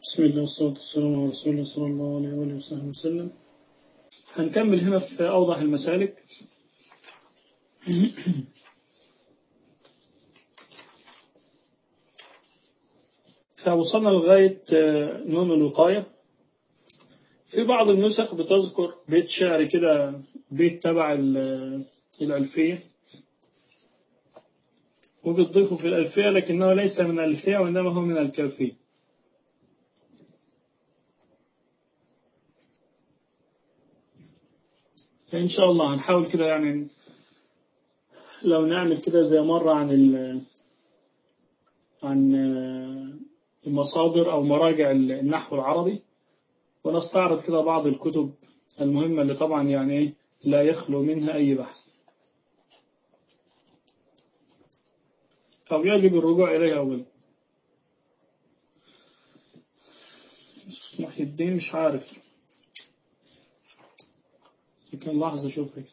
بسم الله والصلاة والسلام على رسول الله صلى الله عليه وآله وصحبه وسلم هنكمل هنا في أوضح المسالك فوصلنا لغاية نون الوقاية في بعض النسخ بتذكر بيت شعر كده بيت تبع الألفية وبتضيفه في الألفية لكنه ليس من الألفية وإنما هو من الكافية إن شاء الله هنحاول كده يعني لو نعمل كده زي مرة عن ال عن المصادر أو مراجع النحو العربي ونستعرض كده بعض الكتب المهمة اللي طبعا يعني لا يخلو منها أي بحث أو يجب الرجوع إليها أولا محي الدين مش عارف لكن لحظة شوف هيك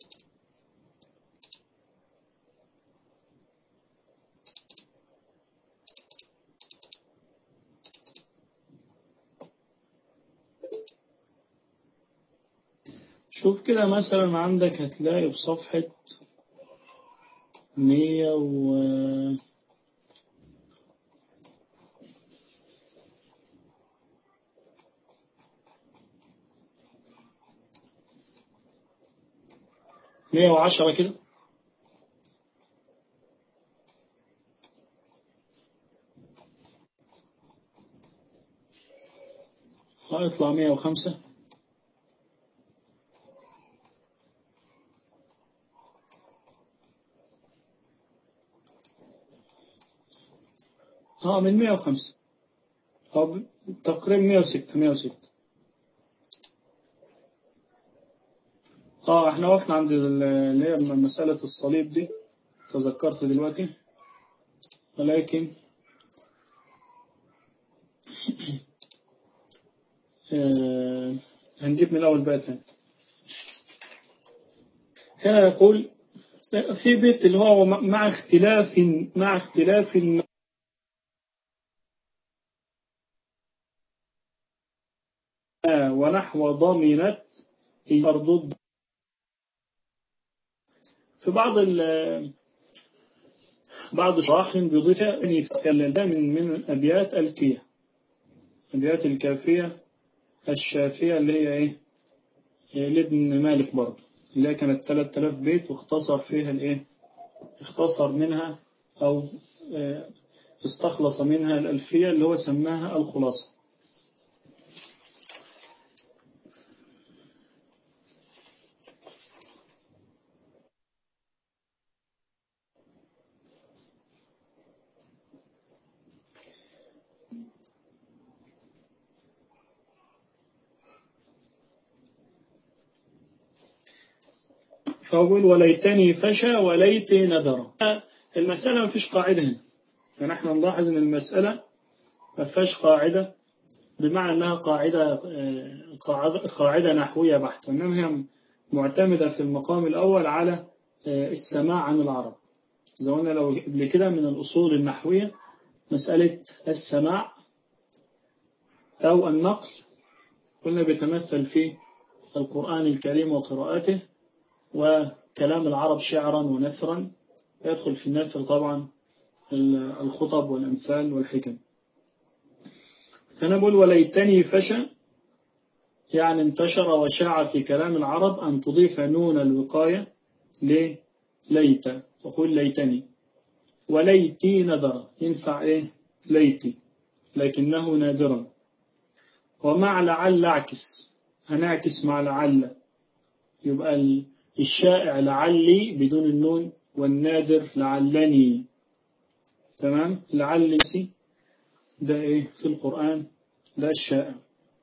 شوف كده مثلا عندك هتلاقي في صفحة مية و مية وعشرة كده هيطلع مية وخمسة اه من 105 أو تقريبا 106 106 اه احنا وقفنا عند اللي هي مسألة الصليب دي تذكرت دلوقتي ولكن آه هنجيب من الأول بقى تاني هنا يقول في بيت اللي هو مع اختلاف مع اختلاف ونحو ضمنت مردود في بعض ال بعض الشراح بيضيف أن يتكلم من من أبيات الكية أبيات الكافية الشافية اللي هي إيه لابن مالك برضه اللي هي كانت 3000 بيت واختصر فيها الإيه اختصر منها أو استخلص منها الألفية اللي هو سماها الخلاصة فأقول وليتني فشى وليتي ندر المسألة ما فيش قاعدة هنا فنحن نلاحظ أن المسألة ما فيهاش قاعدة بمعنى أنها قاعدة قاعدة نحوية بحتة إنما هي معتمدة في المقام الأول على السماع عن العرب زي قلنا لو قبل كده من الأصول النحوية مسألة السماع أو النقل قلنا بيتمثل في القرآن الكريم وقراءته وكلام العرب شعرا ونثرا يدخل في النثر طبعا الخطب والأمثال والحكم فنقول وليتني فشى يعني انتشر وشاع في كلام العرب أن تضيف نون الوقاية لليت وقل ليتني وليتي ندر ينفع إيه ليتي لكنه نادرا ومع لعل اعكس هنعكس مع لعل يبقى الشائع لعلي بدون النون والنادر لعلني تمام لعل نفسي ده ايه في القرآن ده الشائع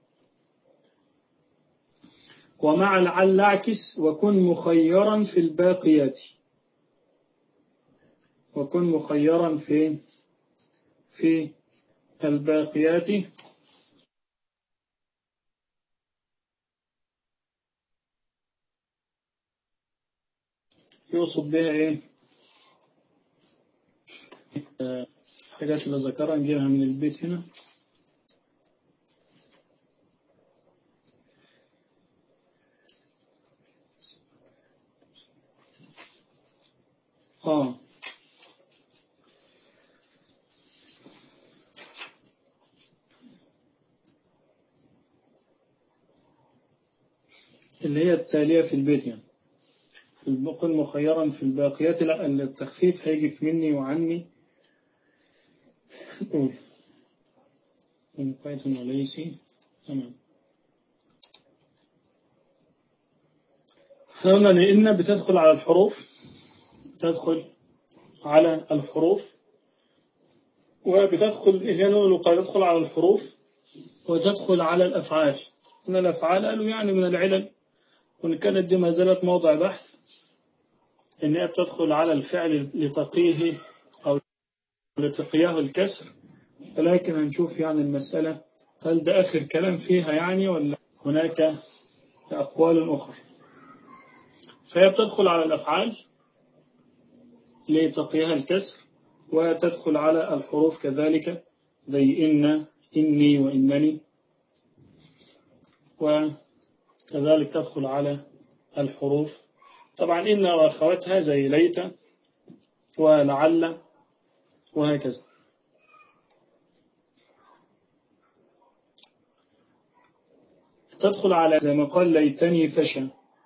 ومع لعل اعكس وكن مخيرا في الباقيات وكن مخيرا في في الباقيات يقصد بها ايه الحاجات اللي ذكرها نجيبها من البيت هنا اه اللي هي التالية في البيت يعني قل مخيرا في الباقيات لا التخفيف هيجي في مني وعني قول قيت وليس تمام قلنا لأن بتدخل على الحروف تدخل على الحروف وبتدخل اللي هي نون الوقاية تدخل على الحروف وتدخل على الأفعال من الأفعال قالوا يعني من العلل وإن كانت دي ما زالت موضع بحث إن هي بتدخل على الفعل لتقيه أو لتقياه الكسر ولكن هنشوف يعني المسألة هل ده آخر كلام فيها يعني ولا هناك أقوال أخرى فهي بتدخل على الأفعال لتقيها الكسر وتدخل على الحروف كذلك زي إن إني وإنني وكذلك تدخل على الحروف طبعا إن وأخواتها زي ليت ولعل وهكذا تدخل على زي ما قال ليتني فشى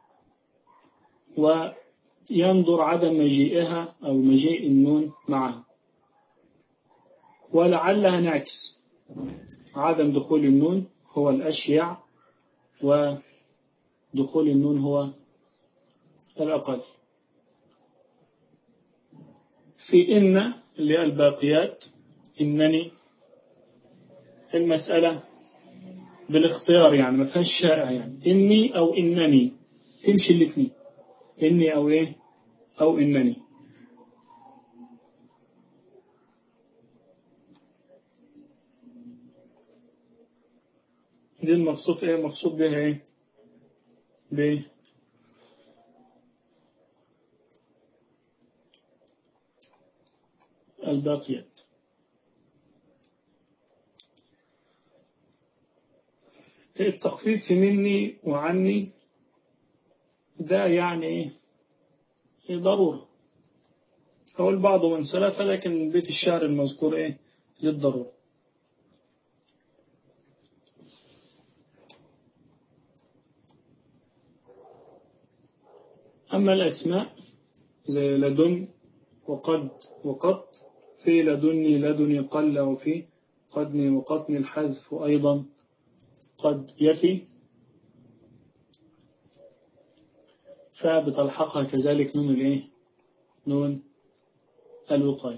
وينظر عدم مجيئها أو مجيء النون معها ولعلها نعكس عدم دخول النون هو الأشيع ودخول النون هو الأقل في إن اللي الباقيات إنني المسألة بالاختيار يعني ما فيهاش شائع يعني إني أو إنني تمشي الاثنين إني أو إيه أو إنني دي المقصود إيه المقصود بها إيه ب الباقيات التخفيف مني وعني ده يعني ايه ضرورة هو البعض من سلف لكن بيت الشعر المذكور ايه للضرورة أما الأسماء زي لدن وقد وقد في لدني لدني قل وفي قدني وقطني الحذف أيضا قد يفي فبتلحقها كذلك نون الايه نون الوقاية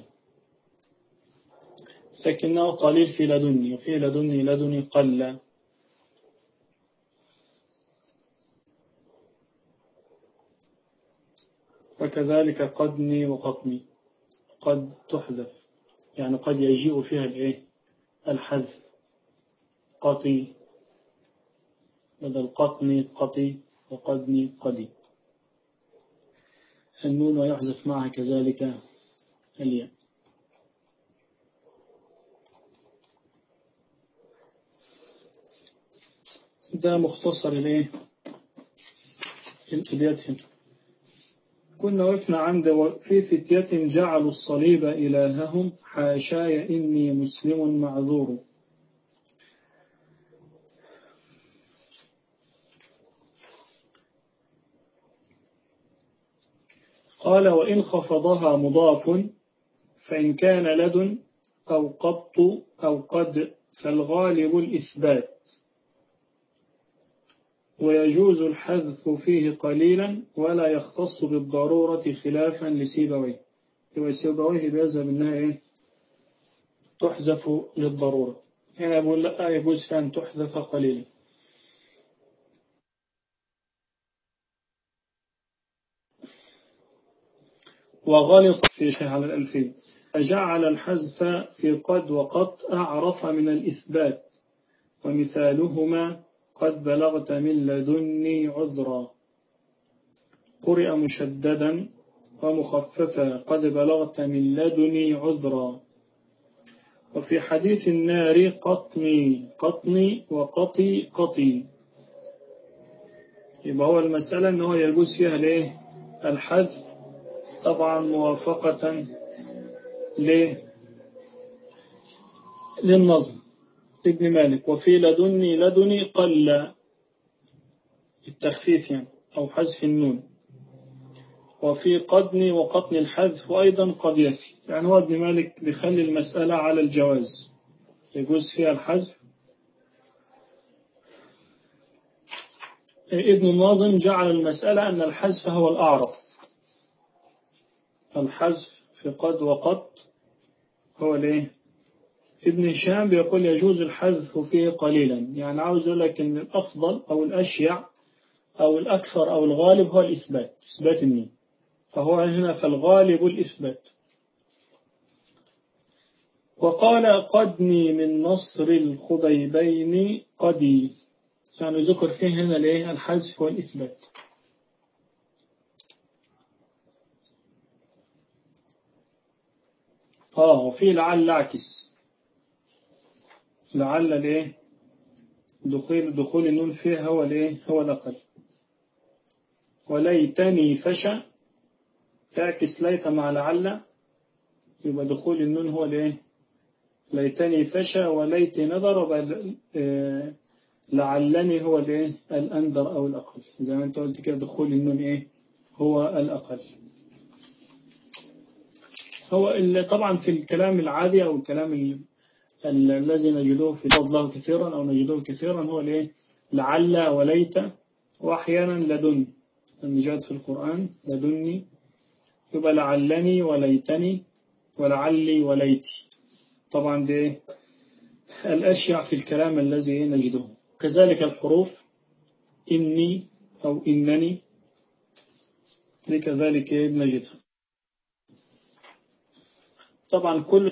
لكنه قليل في لدني وفي لدني لدني قل وكذلك قدني وقطني قد تحذف يعني قد يجيء فيها الايه الحذف قطي بدل قطني قطي وقدني قدي النون ويحذف معها كذلك الياء ده مختصر الايه الابيات هنا كنا وقفنا عند في فتية جعلوا الصليب إلههم حاشاي إني مسلم معذور قال وإن خفضها مضاف فإن كان لدن أو قط أو قد فالغالب الإثبات ويجوز الحذف فيه قليلا ولا يختص بالضرورة خلافا لسيبويه يبقى سيبويه بيذهب إنها إيه؟ تحذف للضرورة هنا يقول لا يجوز أن تحذف قليلا وغلط في شيء على الألفين فجعل الحذف في قد وقد أعرف من الإثبات ومثالهما قد بلغت من لدني عذرا قرئ مشددا ومخففا قد بلغت من لدني عذرا وفي حديث النار قطني قطني وقطي قطي يبقى هو المسألة أنه يجوز فيها الايه الحذف طبعا موافقة ل للنظم ابن مالك وفي لدني لدني قل التخفيف يعني أو حذف النون وفي قدني وقطن الحذف أيضا قد يفي يعني هو ابن مالك بيخلي المسألة على الجواز يجوز فيها الحذف ابن الناظم جعل المسألة أن الحذف هو الأعرف الحذف في قد وقد هو الايه ابن هشام بيقول يجوز الحذف فيه قليلا يعني عاوز يقول لك ان الافضل او الاشيع او الاكثر او الغالب هو الاثبات اثبات النون فهو هنا فالغالب الاثبات وقال قدني من نصر الخبيبين قدي يعني ذكر فيه هنا الايه الحذف والاثبات اه وفي لعل اعكس لعل الايه دخول دخول النون فيه هو الايه هو الاقل وليتني فشى اعكس ليت مع لعل يبقى دخول النون هو الايه ليتني فشى وليت نظر لعلني هو الايه الاندر او الاقل زي ما انت قلت كده دخول النون ايه هو الاقل هو طبعا في الكلام العادي او الكلام الذي نجده في الله كثيرا او نجده كثيرا هو الايه لعل وليت واحيانا لدن لما جاءت في القران لدني يبقى لعلني وليتني ولعلي وليتي طبعا دي الاشيع في الكلام الذي نجده كذلك الحروف اني او انني دي كذلك نجدها طبعا كل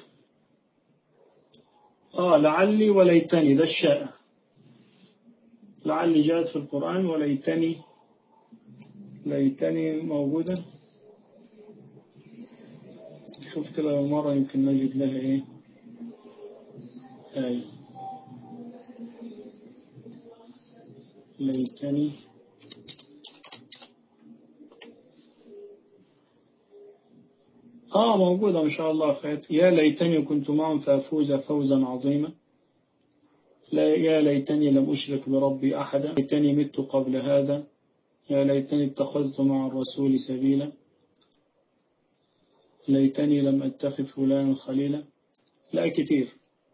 آه لعلي وليتني ده الشائع لعلي جاءت في القرآن وليتني ليتني موجودة شوف كده مرة يمكن نجد لها ايه آية ليتني آه موجودة إن شاء الله فات يا ليتني كنت معهم فأفوز فوزا عظيما لا يا ليتني لم أشرك بربي أحدا ليتني مت قبل هذا يا ليتني اتخذت مع الرسول سبيلا ليتني لم أتخذ فلانا خليلا لا كتير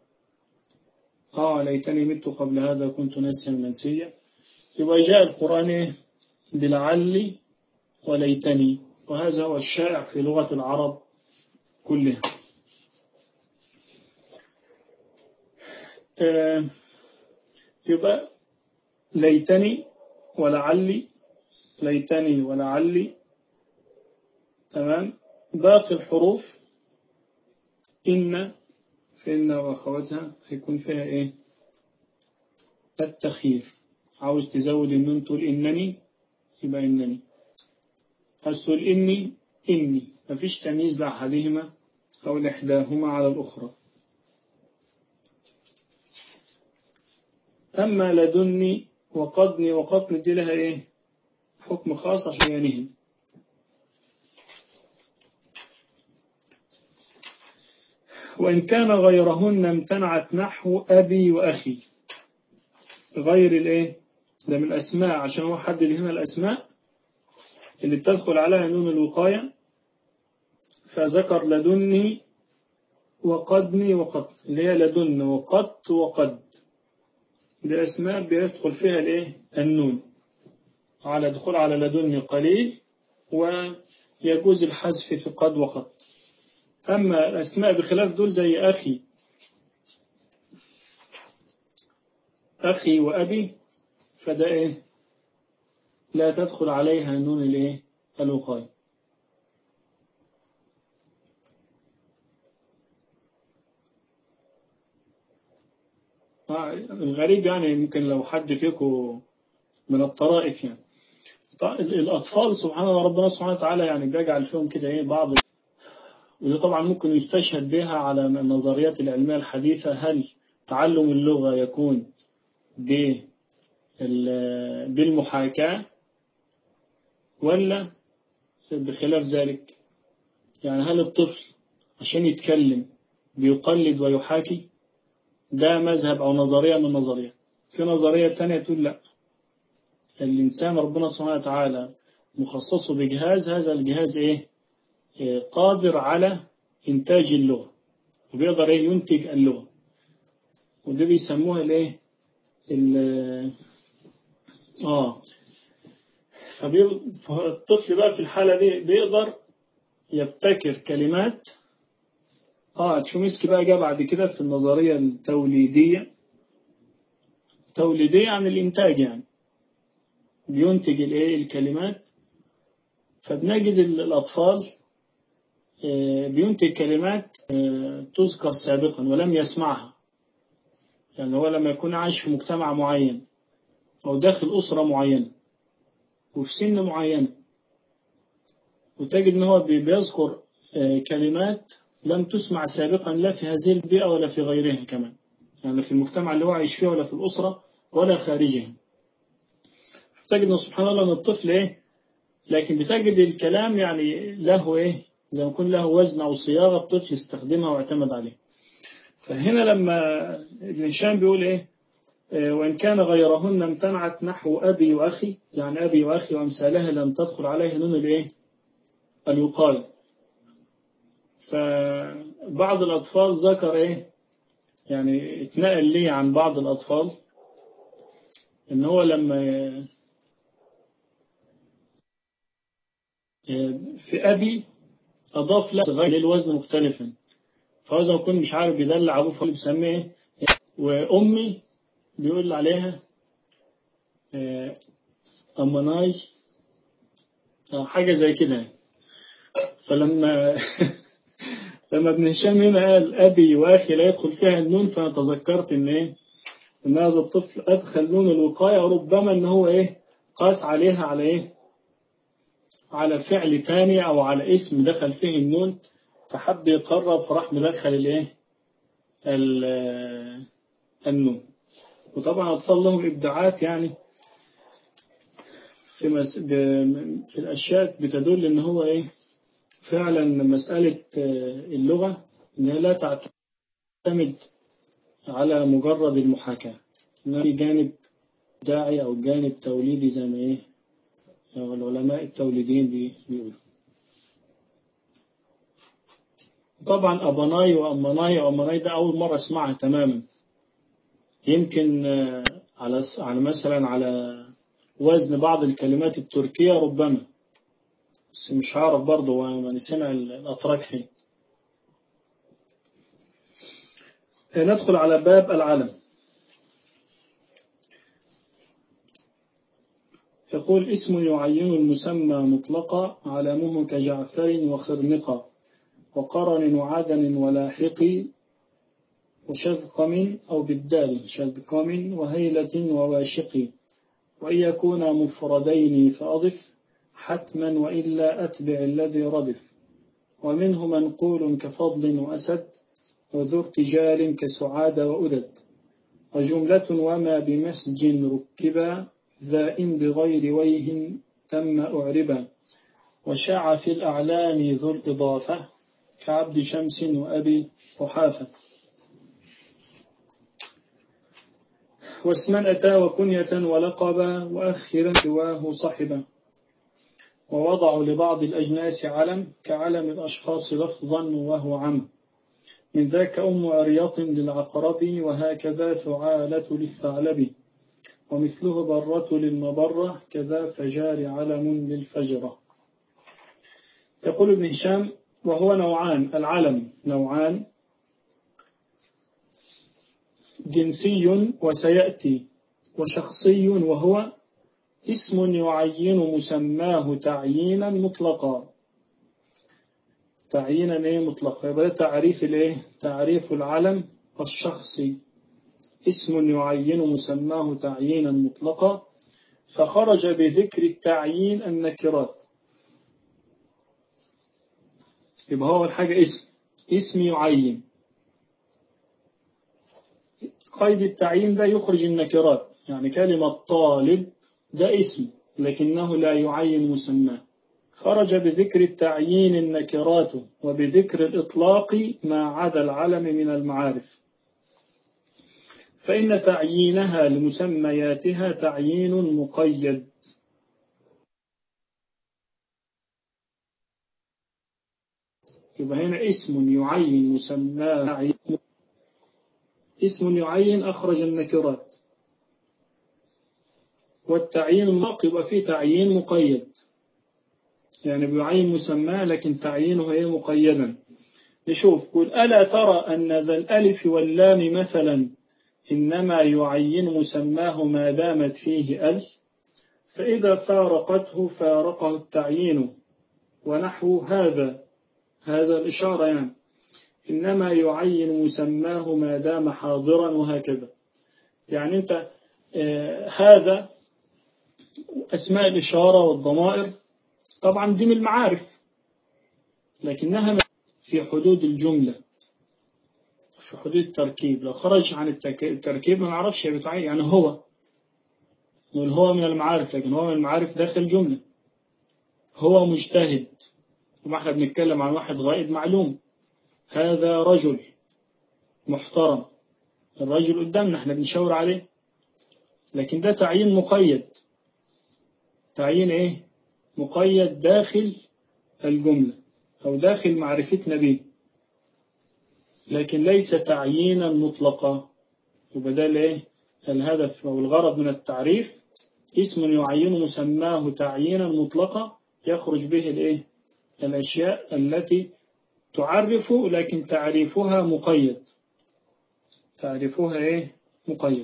آه ليتني مت قبل هذا كنت ناسيا منسيا يبقى جاء القرآن بلعلي وليتني وهذا هو الشائع في لغة العرب كلها آه يبقى ليتني ولعلي ليتني ولعلي تمام باقي الحروف إن فإن وأخواتها هيكون فيها إيه التخيير عاوز تزود النون تقول إنني يبقى إنني عاوز تقول إني إني مفيش تمييز لأحدهما أو لإحداهما على الأخرى أما لدني وقدني وقطن دي لها إيه حكم خاص عشان ينهم وإن كان غيرهن امتنعت نحو أبي وأخي غير الإيه ده من الأسماء عشان هو حدد هنا الأسماء اللي بتدخل عليها نون الوقاية فذكر لدني وقدني وقد اللي هي لدن وقد وقد دي أسماء بيدخل فيها الإيه النون على دخول على لدني قليل ويجوز الحذف في قد وقد أما الأسماء بخلاف دول زي أخي أخي وأبي فده إيه لا تدخل عليها نون الإيه الوقاية الغريب يعني يمكن لو حد فيكم من الطرائف يعني الأطفال سبحان الله ربنا سبحانه وتعالى يعني بيجعل فيهم كده إيه بعض وده طبعا ممكن يستشهد بها على النظريات العلمية الحديثة هل تعلم اللغة يكون بالمحاكاة ولا بخلاف ذلك يعني هل الطفل عشان يتكلم بيقلد ويحاكي ده مذهب أو نظرية من النظريات في نظرية تانية تقول لا الإنسان ربنا سبحانه وتعالى مخصصه بجهاز هذا الجهاز إيه إيه قادر على إنتاج اللغة وبيقدر إيه ينتج اللغة وده بيسموها الإيه ال آه فالطفل بقى في الحالة دي بيقدر يبتكر كلمات اه تشومسكي بقى جاء بعد كده في النظرية التوليدية توليدية عن الإنتاج يعني بينتج الايه الكلمات فبنجد الأطفال بينتج كلمات تذكر سابقا ولم يسمعها يعني هو لما يكون عايش في مجتمع معين أو داخل أسرة معينة وفي سن معينة وتجد ان هو بيذكر كلمات لم تسمع سابقا لا في هذه البيئة ولا في غيرها كمان يعني في المجتمع اللي هو عايش فيه ولا في الأسرة ولا خارجها تجد ان سبحان الله ان الطفل ايه لكن بتجد الكلام يعني له ايه زي ما يكون له وزن او صياغه الطفل استخدمها واعتمد عليها فهنا لما ابن هشام بيقول ايه وإن كان غيرهن امتنعت نحو أبي وأخي يعني أبي وأخي وأمثالها لم تدخل عليه نون الإيه الوقاية فبعض الأطفال ذكر إيه يعني اتنقل لي عن بعض الأطفال إن هو لما في أبي أضاف له غير الوزن مختلفا فهو زي ما يكون مش عارف بيدلع أبوه فاللي بيسميه وأمي بيقول عليها أمناي حاجة زي كده فلما لما ابن هشام هنا قال أبي وأخي لا يدخل فيها النون فأنا تذكرت إن إيه إن هذا الطفل أدخل نون الوقاية ربما إن هو إيه قاس عليها على إيه على فعل تاني أو على اسم دخل فيه النون فحب يقرب فراح مدخل الإيه النون وطبعا الأطفال لهم إبداعات يعني في, مس... ب... في الأشياء بتدل إن هو إيه فعلا مسألة اللغة إنها لا تعتمد على مجرد المحاكاة إنها في جانب داعي أو جانب توليدي زي ما إيه العلماء التوليديين بيقولوا طبعا أبناي وأمناي وأمناي ده أول مرة أسمعها تماما يمكن على على مثلا على وزن بعض الكلمات التركية ربما بس مش عارف برضه من سمع الأتراك فين ندخل على باب العلم يقول اسم يعين المسمى مطلقا علامه كجعفر وخرنقة وقرن وعدن ولاحق وشذقم أو بالدال شذقم وهيلة وواشق وإن يكونا مفردين فأضف حتما وإلا أتبع الذي ردف ومنه منقول كفضل وأسد وذو ارتجال كسعاد وأدد وجملة وما بمسج ركبا ذا إن بغير ويه تم أعربا وشاع في الأعلام ذو الإضافة كعبد شمس وأبي قحافة واسما أتى وكنية ولقبا وأخرا سواه صحبا ووضعوا لبعض الأجناس علم كعلم الأشخاص لفظا وهو عم من ذاك أم أرياط للعقرب وهكذا ثعالة للثعلب ومثله برة للمبرة كذا فجار علم للفجرة يقول ابن هشام وهو نوعان العلم نوعان جنسي وسيأتي وشخصي وهو اسم يعين مسماه تعيينا مطلقا تعيينا ايه مطلقا يبقى تعريف الايه تعريف العلم الشخصي اسم يعين مسماه تعيينا مطلقا فخرج بذكر التعيين النكرات يبقى هو الحاجة اسم اسم يعين قيد التعيين ده يخرج النكرات يعني كلمة طالب ده اسم لكنه لا يعين مسماه خرج بذكر التعيين النكرات وبذكر الإطلاق ما عدا العلم من المعارف فإن تعيينها لمسمياتها تعيين مقيد يبقى هنا اسم يعين مسماه اسم يعين أخرج النكرات والتعيين المطلق يبقى فيه تعيين مقيد يعني بيعين مسماه لكن تعيينه هي مقيدا نشوف قل ألا ترى أن ذا الألف واللام مثلا إنما يعين مسماه ما دامت فيه ال فإذا فارقته فارقه التعيين ونحو هذا هذا الإشارة يعني إنما يعين مسماه ما دام حاضرا وهكذا يعني أنت آه هذا أسماء الإشارة والضمائر طبعا دي من المعارف لكنها في حدود الجملة في حدود التركيب لو خرج عن التركيب ما نعرفش هي بتعين يعني هو نقول هو من المعارف لكن هو من المعارف داخل جملة هو مجتهد وما احنا بنتكلم عن واحد غائب معلوم هذا رجل محترم الرجل قدامنا احنا بنشاور عليه لكن ده تعيين مقيد تعيين ايه مقيد داخل الجملة او داخل معرفتنا به لكن ليس تعيينا مطلقا وبدل ايه الهدف او الغرض من التعريف اسم يعين مسماه تعيينا مطلقا يخرج به الايه الاشياء التي تعرف لكن تعريفها مقيد تعريفها ايه مقيد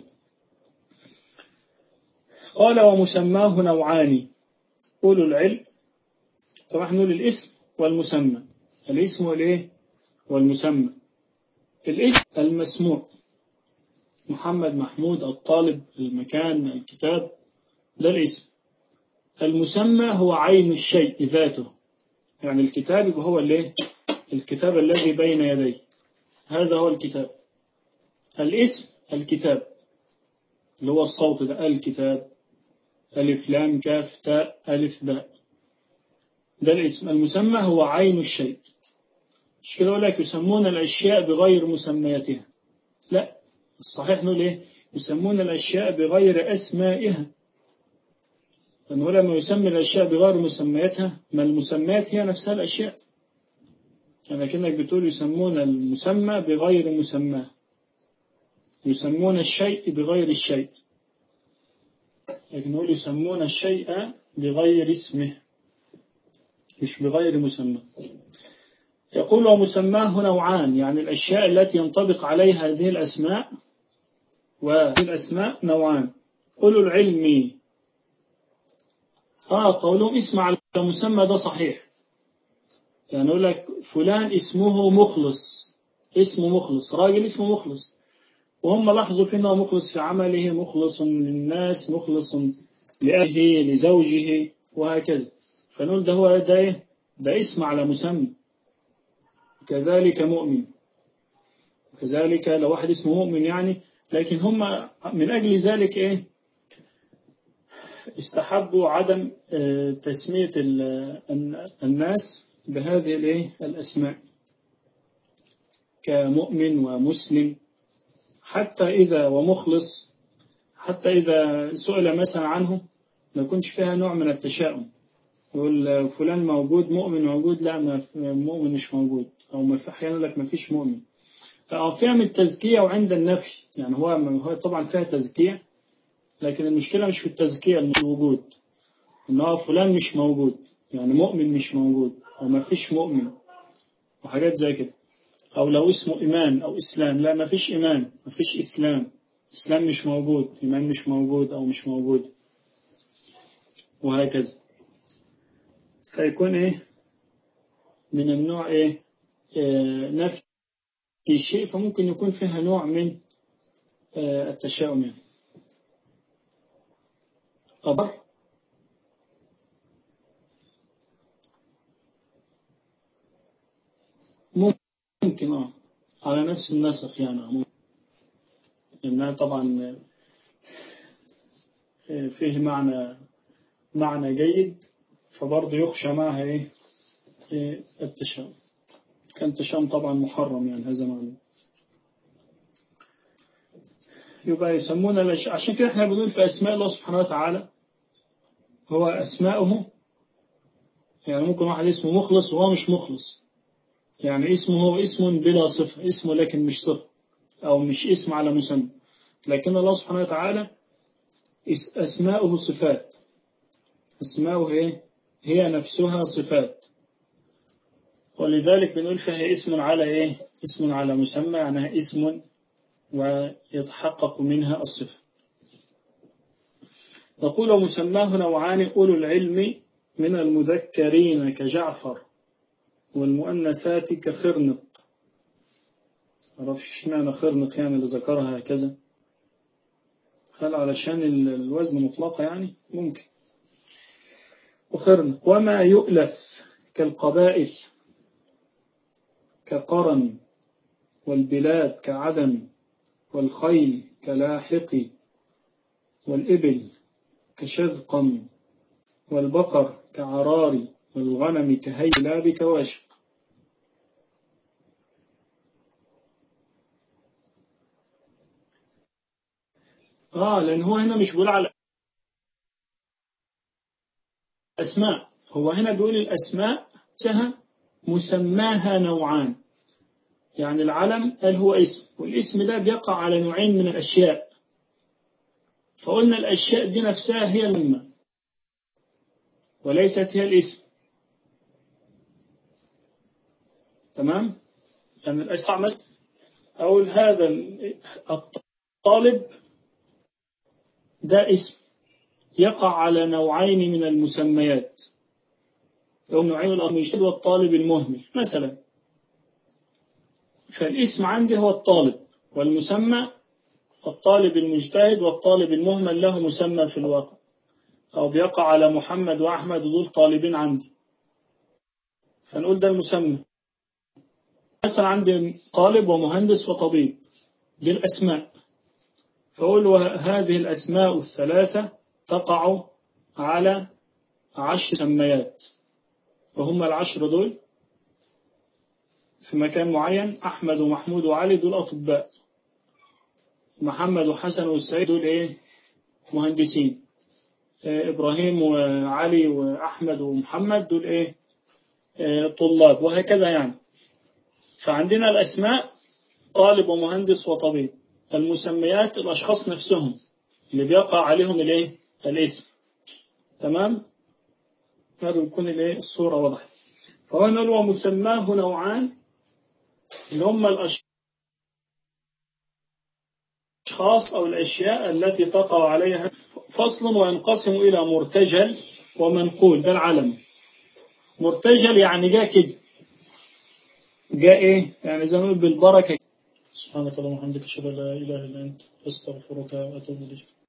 قال ومسماه نوعان أولو العلم طبعا نقول الاسم والمسمى الاسم والايه والمسمى الاسم المسموع محمد محمود الطالب المكان الكتاب ده الاسم المسمى هو عين الشيء ذاته يعني الكتاب يبقى هو الايه الكتاب الذي بين يديه هذا هو الكتاب الاسم الكتاب اللي هو الصوت ده الكتاب ألف لام كاف تاء ألف باء ده الاسم المسمى هو عين الشيء مش كده أقول لك يسمون الأشياء بغير مسمياتها لا الصحيح نقول إيه يسمون الأشياء بغير أسمائها لأنه لما يسمي الأشياء بغير مسمياتها ما المسميات هي نفسها الأشياء يعني كأنك بتقول يسمون المسمى بغير مسماه يسمون الشيء بغير الشيء لكن نقول يسمون الشيء بغير اسمه مش بغير مسمى يقول ومسماه نوعان يعني الأشياء التي ينطبق عليها هذه الأسماء وهذه الأسماء نوعان أولو العلم آه قولهم اسم على المسمى ده صحيح يعني يقول لك فلان اسمه مخلص اسمه مخلص راجل اسمه مخلص وهم لاحظوا فيه انه مخلص في عمله مخلص للناس مخلص لأهله لزوجه وهكذا فنقول ده هو ده ايه ده اسم على مسمى كذلك مؤمن كذلك لو واحد اسمه مؤمن يعني لكن هم من أجل ذلك ايه استحبوا عدم تسمية الناس بهذه الايه الأسماء كمؤمن ومسلم حتى إذا ومخلص حتى إذا سئل مثلا عنه ما يكونش فيها نوع من التشاؤم يقول فلان موجود مؤمن موجود لا ما مؤمن مش موجود أو ما في أحيانا لك ما فيش مؤمن أو فيها من التزكية وعند النفي يعني هو هو طبعا فيها تزكية لكن المشكلة مش في التزكية الوجود إن هو فلان مش موجود يعني مؤمن مش موجود أو ما فيش مؤمن وحاجات زي كده أو لو اسمه إيمان أو إسلام لا ما فيش إيمان ما فيش إسلام إسلام مش موجود إيمان مش موجود أو مش موجود وهكذا فيكون إيه من النوع إيه, إيه نفي شيء فممكن يكون فيها نوع من إيه التشاؤم يعني أبر ممكن اه على نفس النسق يعني لأنها طبعا فيه معنى معنى جيد فبرضه يخشى معها إيه إيه التشام كان التشام طبعا محرم يعني هذا معنى يبقى يسمون الأش- عشان كده احنا بنقول في أسماء الله سبحانه وتعالى هو أسماؤه يعني ممكن واحد اسمه مخلص وهو مش مخلص يعني اسمه هو اسم بلا صفة اسمه لكن مش صفة أو مش اسم على مسمى لكن الله سبحانه وتعالى اس- أسماؤه صفات أسماؤه إيه؟ هي نفسها صفات ولذلك بنقول فيها اسم على إيه؟ اسم على مسمى يعني اسم ويتحقق منها الصفة نقول مسماه نوعان أولو العلم من المذكرين كجعفر والمؤنثات كخرنق معرفش اشمعنى خرنق يعني اللي ذكرها هكذا هل علشان ال- الوزن مطلقة يعني ممكن وخرنق وما يؤلف كالقبائل كقرن والبلاد كعدن والخيل كلاحق والإبل كشذقم والبقر كعراري والغنم كهيلاب كواشق آه لأن هو هنا مش بيقول على أسماء هو هنا بيقول الأسماء نفسها مسماها نوعان يعني العلم قال هو اسم والاسم ده بيقع على نوعين من الأشياء فقلنا الأشياء دي نفسها هي المهمة وليست هي الاسم تمام يعني الأشياء مثلا أقول هذا الطالب ده اسم يقع على نوعين من المسميات أو نوعين المجتهد والطالب المهمل مثلا فالاسم عندي هو الطالب والمسمى الطالب المجتهد والطالب المهمل له مسمى في الواقع أو بيقع على محمد وأحمد ودول طالبين عندي فنقول ده المسمى مثلا عندي طالب ومهندس وطبيب دي الأسماء فأقول هذه الأسماء الثلاثة تقع على عشر سميات وهم العشر دول في مكان معين أحمد ومحمود وعلي دول أطباء محمد وحسن والسعيد دول إيه مهندسين إيه إبراهيم وعلي وأحمد ومحمد دول إيه, إيه طلاب وهكذا يعني فعندنا الأسماء طالب ومهندس وطبيب المسميات الأشخاص نفسهم اللي بيقع عليهم الإيه الاسم تمام هذا يكون الإيه الصورة وضحت فهو نقول ومسماه نوعان اللي هم الأشخاص أو الأشياء التي تقع عليها فصل وينقسم إلى مرتجل ومنقول ده العلم مرتجل يعني جاء كده جاء إيه يعني زي ما نقول بالبركة سبحانك اللهم وبحمدك أشهد أن لا إله إلا أنت أستغفرك وأتوب إليك